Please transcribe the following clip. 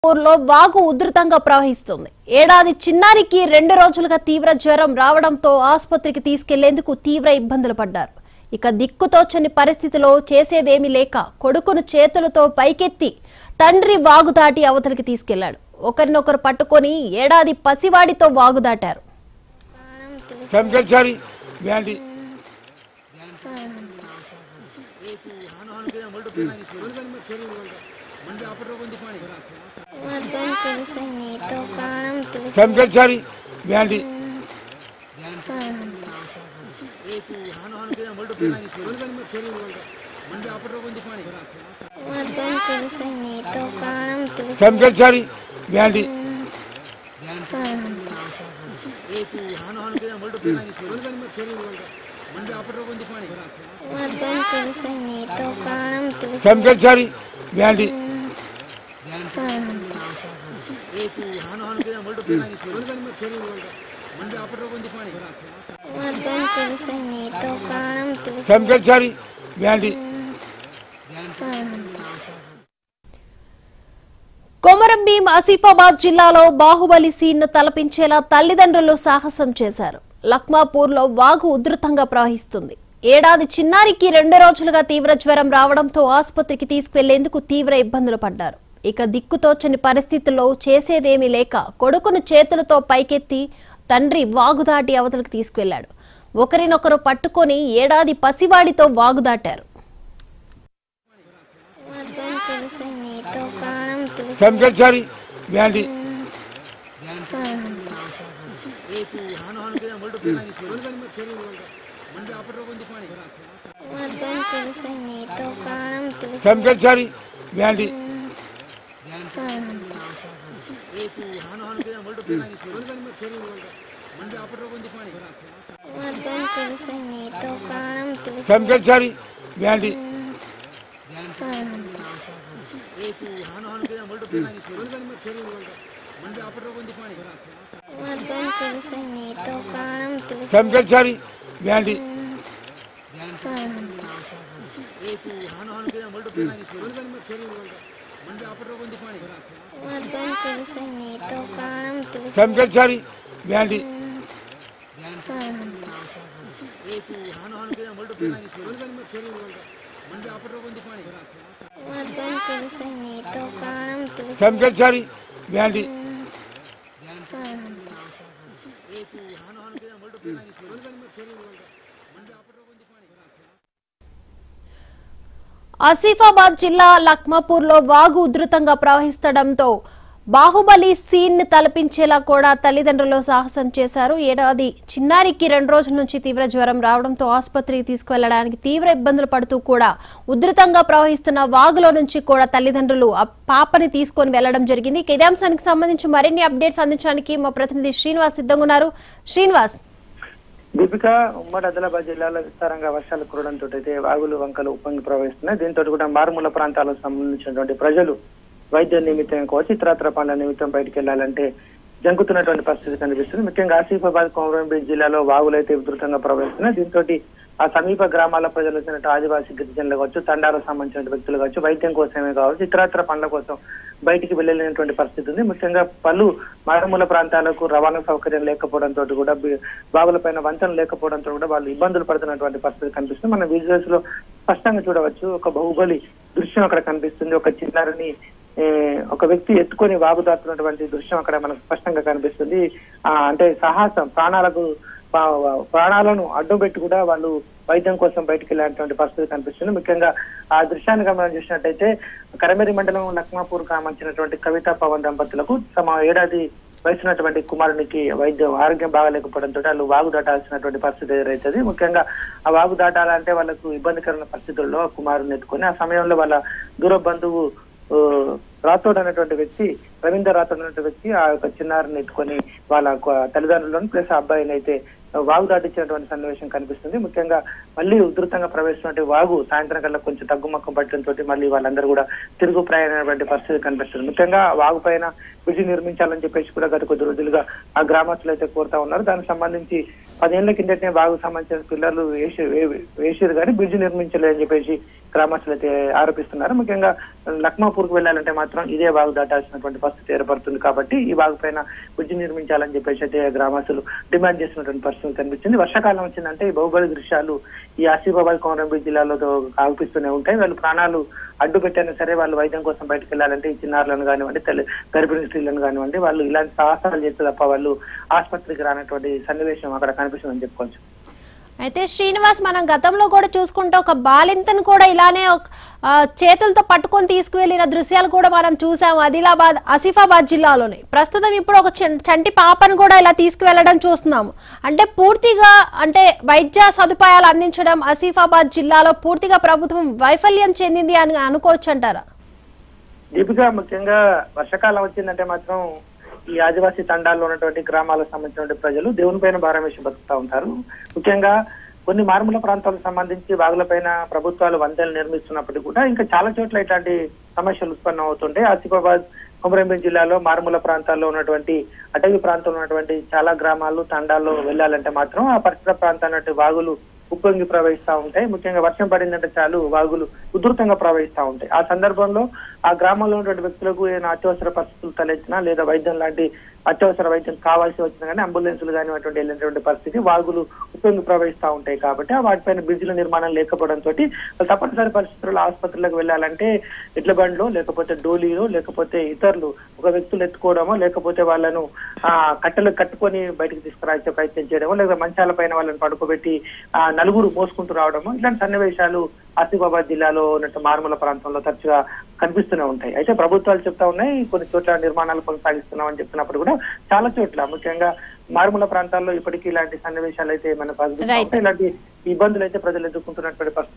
ఊర్లో వాగు ఉధృతంగా ప్రవహిస్తుంది ఏడాది చిన్నారికి రెండు రోజులుగా తీవ్ర జ్వరం రావడంతో ఆసుపత్రికి తీసుకెళ్లేందుకు తీవ్ర ఇబ్బందులు పడ్డారు ఇక దిక్కుతోచని పరిస్థితిలో చేసేదేమీ లేక కొడుకును చేతులతో పైకెత్తి తండ్రి వాగు దాటి అవతలికి తీసుకెళ్లాడు ఒకరినొకరు పట్టుకొని ఏడాది పసివాడితో వాగు దాటారు సంకల్చారి బ్యాండి వర్షం తులసి నీతో ప్రాణం తులసి సంకల్చారి బ్యాండి వర్షం తులసి నీతో ప్రాణం తులసి సంకల్చారి బ్యాండి వర్షం తులసి నీతో ప్రాణం తులసి సంకల్చారి బ్యాండి వర్షం తులసి నీతో ప్రాణం తులసి సంకల్చారి బ్యాండి కొమరంభీం ఆసిఫాబాద్ జిల్లాలో బాహుబలి సీన్ ను తలపించేలా తల్లిదండ్రులు సాహసం చేశారు లక్మాపూర్లో వాగు ఉధృతంగా ప్రవహిస్తుంది ఏడాది చిన్నారికి రెండు రోజులుగా తీవ్ర జ్వరం రావడంతో ఆసుపత్రికి తీసుకెళ్లేందుకు తీవ్ర ఇబ్బందులు పడ్డారు ఇక దిక్కుతోచని పరిస్థితుల్లో చేసేదేమీ లేక కొడుకును చేతులతో పైకెత్తి తండ్రి వాగు దాటి అవతలకు తీసుకెళ్లాడు ఒకరినొకరు పట్టుకొని ఏడాది పసివాడితో వాగు దాటారు వర్షం తులసి నీతో ప్రాణం తులసి సంకల్చారి బ్యాండి వర్షం తులసి నీతో ప్రాణం తులసి సంకల్చారి బ్యాండి వర్షం తులసి నీతో ప్రాణం తులసి సంకల్చారి బ్యాండి వర్షం తులసి నీతో ప్రాణం తులసి సంకల్చారి బ్యాండి వర్షం తులసి నీతో ప్రాణం తులసి సంకల్చారి బ్యాండి వర్షం తులసి నీతో ప్రాణం తులసి సంకల్చారి బ్యాండి ఆసిఫాబాద్ జిల్లా లక్మాపూర్లో వాగు ఉధృతంగా ప్రవహిస్తుండటంతో బాహుబలి సీన్ ని తలపించేలా కూడా తల్లిదండ్రులు సాహసం చేశారు ఏడాది చిన్నారికి రెండు రోజుల నుంచి తీవ్ర జ్వరం రావడంతో ఆసుపత్రికి తీసుకువెళ్లడానికి తీవ్ర ఇబ్బందులు పడుతూ కూడా ఉధృతంగా ప్రవహిస్తున్న వాగులో నుంచి కూడా తల్లిదండ్రులు ఆ పాపని తీసుకొని వెళ్లడం జరిగింది ఇక ఇదే అంశానికి సంబంధించి మరిన్ని అప్డేట్స్ అందించడానికి మా ప్రతినిధి శ్రీనివాస్ సిద్ధంగా ఉన్నారు శ్రీనివాస్ దీపిక ఉమ్మడి ఆదిలాబాద్ జిల్లాలో విస్తారంగా వర్షాలు కురవడంతో అయితే వాగులు వంకలు ఉప్పొంగి ప్రవహిస్తున్నాయి దీంతో కూడా మారుమూల ప్రాంతాలకు సంబంధించినటువంటి ప్రజలు వైద్య నిమిత్తం కావచ్చు ఇతరత్ర పనుల నిమిత్తం బయటికి వెళ్లాలంటే జంకుతున్నటువంటి పరిస్థితి కనిపిస్తుంది ముఖ్యంగా ఆసిఫాబాద్ కోమరంభీం జిల్లాలో వాగులు అయితే విస్తృతంగా ప్రవహిస్తున్నాయి దీంతో ఆ సమీప గ్రామాల ప్రజలు వచ్చినట్టు ఆదివాసీ గిరిజనులు కావచ్చు తండాలకు సంబంధించిన వ్యక్తులు కావచ్చు వైద్యం కోసమే కావచ్చు ఇతరత్ర పనుల కోసం బయటికి వెళ్ళలేనటువంటి పరిస్థితి ఉంది ముఖ్యంగా పలు మారుమూల ప్రాంతాలకు రవాణా సౌకర్యం లేకపోవడంతో కూడా బి- బావులపైన వంతెన లేకపోవడంతో కూడా వాళ్ళు ఇబ్బందులు పడుతున్నటువంటి పరిస్థితి కనిపిస్తుంది మన విజువల్స్ లో స్పష్టంగా చూడవచ్చు ఒక బాహుబలి దృశ్యం అక్కడ కనిపిస్తుంది ఒక చిన్నారిని ఏ, ఒక వ్యక్తి ఎత్తుకొని వాగు దాటుతున్నటువంటి దృశ్యం అక్కడ మనకు స్పష్టంగా కనిపిస్తుంది ఆ అంటే సాహసం ప్రాణాలకు పా- ప్రాణాలను అడ్డం పెట్టి కూడా వాళ్ళు వైద్యం కోసం బయటికి వెళ్ళేటువంటి పరిస్థితి కనిపిస్తుంది ముఖ్యంగా ఆ దృశ్యాన్ని మనం చూసినట్టయితే కరమేరి మండలం లక్మాపూర్ సంబంధించినటువంటి కవిత పవన్ దంపతులకు తమ ఏడాది వయసున్నటువంటి కుమారునికి వైద్యం ఆరోగ్యం బాగాలేకపోవడంతో వాళ్ళు వాగు దాటాల్సినటువంటి పరిస్థితి ఎదురవుతుంది ముఖ్యంగా ఆ వాగు దాటాలంటే వాళ్ళకు ఇబ్బందికరమైన పరిస్థితుల్లో ఆ కుమారుని ఎత్తుకొని ఆ సమయంలో వాళ్ళ దూర బంధువు ఆ, రాథోడ్ అనేటువంటి వ్యక్తి రవీందర్ రాథోడ్ అనేటువంటి వ్యక్తి ఆ యొక్క చిన్నారిని ఎత్తుకొని వాళ్ళ కు- తల్లిదండ్రులను ప్లస్ ఆ అబ్బాయిని అయితే వాగు దాటించినటువంటి సన్నివేశం కనిపిస్తుంది ముఖ్యంగా మళ్ళీ ఉధృతంగా ప్రవేశించినటువంటి వాగు సాయంత్రం కల్లా కొంచెం తగ్గుమక్కం పట్టడంతో మళ్ళీ వాళ్ళందరూ కూడా తిరుగు ప్రయాణమైనటువంటి పరిస్థితి కనిపిస్తుంది ముఖ్యంగా వాగు పైన బ్రిడ్జి నిర్మించాలని చెప్పేసి కూడా గత కొద్ది రోజులుగా ఆ గ్రామస్తులు అయితే కోరుతా ఉన్నారు దానికి సంబంధించి పదేళ్ల కిందటనే వాగు సంబంధించిన పిల్లలు వేసి వే- వేసిరు కానీ బ్రిడ్జి నిర్మించలేదని చెప్పేసి గ్రామస్తులు అయితే ఆరోపిస్తున్నారు ముఖ్యంగా లక్మాపూర్కు వెళ్ళాలంటే మాత్రం ఇదే బాగు దాటాల్సినటువంటి పరిస్థితి ఏర్పడుతుంది కాబట్టి ఈ బాగు పైన బ్రిడ్జి నిర్మించాలని చెప్పేసి అయితే గ్రామస్తులు డిమాండ్ చేస్తున్నటువంటి పరిస్థితి కనిపించింది వర్షాకాలం వచ్చిందంటే ఈ బాహుబలి దృశ్యాలు ఈ ఆసిఫాబాద్ కోమరంబీర్ జిల్లాలో ఆగిపిస్తూనే ఉంటాయి వాళ్ళు ప్రాణాలు అడ్డు పెట్టైనా సరే వాళ్ళు వైద్యం కోసం బయటకు వెళ్ళాలంటే ఈ చిన్నారులను కానివ్వండి తల్లి గర్భిణీ స్త్రీలను కానివ్వండి వాళ్ళు ఇలాంటి సాహసాలు చేస్తే తప్ప వాళ్ళు ఆసుపత్రికి రానటువంటి సన్నివేశం అక్కడ కనిపిస్తుందని చెప్పుకోవచ్చు అయితే శ్రీనివాస్ మనం గతంలో కూడా చూసుకుంటే ఒక బాలింతను కూడా ఇలానే ఒక, ఆ, చేతులతో పట్టుకొని తీసుకువెళ్ళిన దృశ్యాలు కూడా మనం చూసాం ఆదిలాబాద్ ఆసిఫాబాద్ జిల్లాలోనే ప్రస్తుతం ఇప్పుడు ఒక చం- చంటి పాపను కూడా ఇలా తీసుకువెళ్ళడం చూస్తున్నాము అంటే పూర్తిగా అంటే వైద్య సదుపాయాలు అందించడం ఆసిఫాబాద్ జిల్లాలో పూర్తిగా ప్రభుత్వం వైఫల్యం చెందింది అని అనుకోవచ్చు అంటారా దీపిక ముఖ్యంగా వర్షాకాలం వచ్చిందంటే మాత్రం ఈ ఆదివాసీ తండాల్లో ఉన్నటువంటి గ్రామాలకు సంబంధించినటువంటి ప్రజలు దేవుని పైన భారం వేసి బతుకుతా ఉంటారు ముఖ్యంగా కొన్ని మారుమూల ప్రాంతాలకు సంబంధించి వాగులపైన ప్రభుత్వాలు వంతెనలు నిర్మిస్తున్నప్పటికీ కూడా ఇంకా చాలా చోట్ల ఇట్లాంటి సమస్యలు ఉత్పన్నం అవుతుంటే ఆసిఫాబాద్ కొమరంభీం జిల్లాలో మారుమూల ప్రాంతాల్లో ఉన్నటువంటి అటవీ ప్రాంతంలో ఉన్నటువంటి చాలా గ్రామాలు తండాల్లో వెళ్ళాలంటే మాత్రం ఆ పరిసర ప్రాంతాల వాగులు ఉప్పొంగి ప్రవహిస్తా ఉంటాయి ముఖ్యంగా వర్షం పడిందంటే చాలు వాగులు ఉధృతంగా ప్రవహిస్తా ఉంటాయి ఆ సందర్భంలో ఆ గ్రామంలో ఉన్నటువంటి వ్యక్తులకు ఏదైనా అత్యవసర పరిస్థితులు తలెత్తినా లేదా వైద్యం లాంటి అత్యవసర వైద్యం కావాల్సి వచ్చినా కానీ అంబులెన్సులు కానివ్వండి వెళ్ళినటువంటి పరిస్థితి వాగులు ఉప్పొంగి ప్రవహిస్తా ఉంటాయి కాబట్టి ఆ వాటిపైన బ్రిడ్జిల నిర్మాణం లేకపోవడంతో తప్పనిసరి పరిస్థితుల్లో ఆసుపత్రులకు వెళ్ళాలంటే ఎడ్ల బండ్లో లేకపోతే డోలీలో లేకపోతే ఇతరులు ఒక వ్యక్తులు ఎత్తుకోవడమో లేకపోతే వాళ్ళను ఆ కట్టెలు కట్టుకొని బయటకు తీసుకురాచే ప్రయత్నం చేయడమో లేదా మంచాల పైన వాళ్ళని పడుకోబెట్టి ఆ నలుగురు మోసుకుంటూ రావడమో ఇలాంటి సన్నివేశాలు ఆసిఫాబాద్ జిల్లాలో ఉన్నట్టు మారుమూల ప్రాంతంలో తరచుగా కనిపిస్తూనే ఉంటాయి అయితే ప్రభుత్వాలు చెప్తా ఉన్నాయి కొన్ని చోట్ల నిర్మాణాలు కొనసాగిస్తున్నామని చెప్తున్నప్పుడు కూడా చాలా చోట్ల ముఖ్యంగా మారుమూల ప్రాంతాల్లో ఇప్పటికీ ఇలాంటి సన్నివేశాలు అయితే మనకు అదుపుతా Right. ఉంటాయి. ఇలాంటి ఇబ్బందులు అయితే ప్రజలు ఎదుర్కొంటున్నటువంటి పరిస్థితి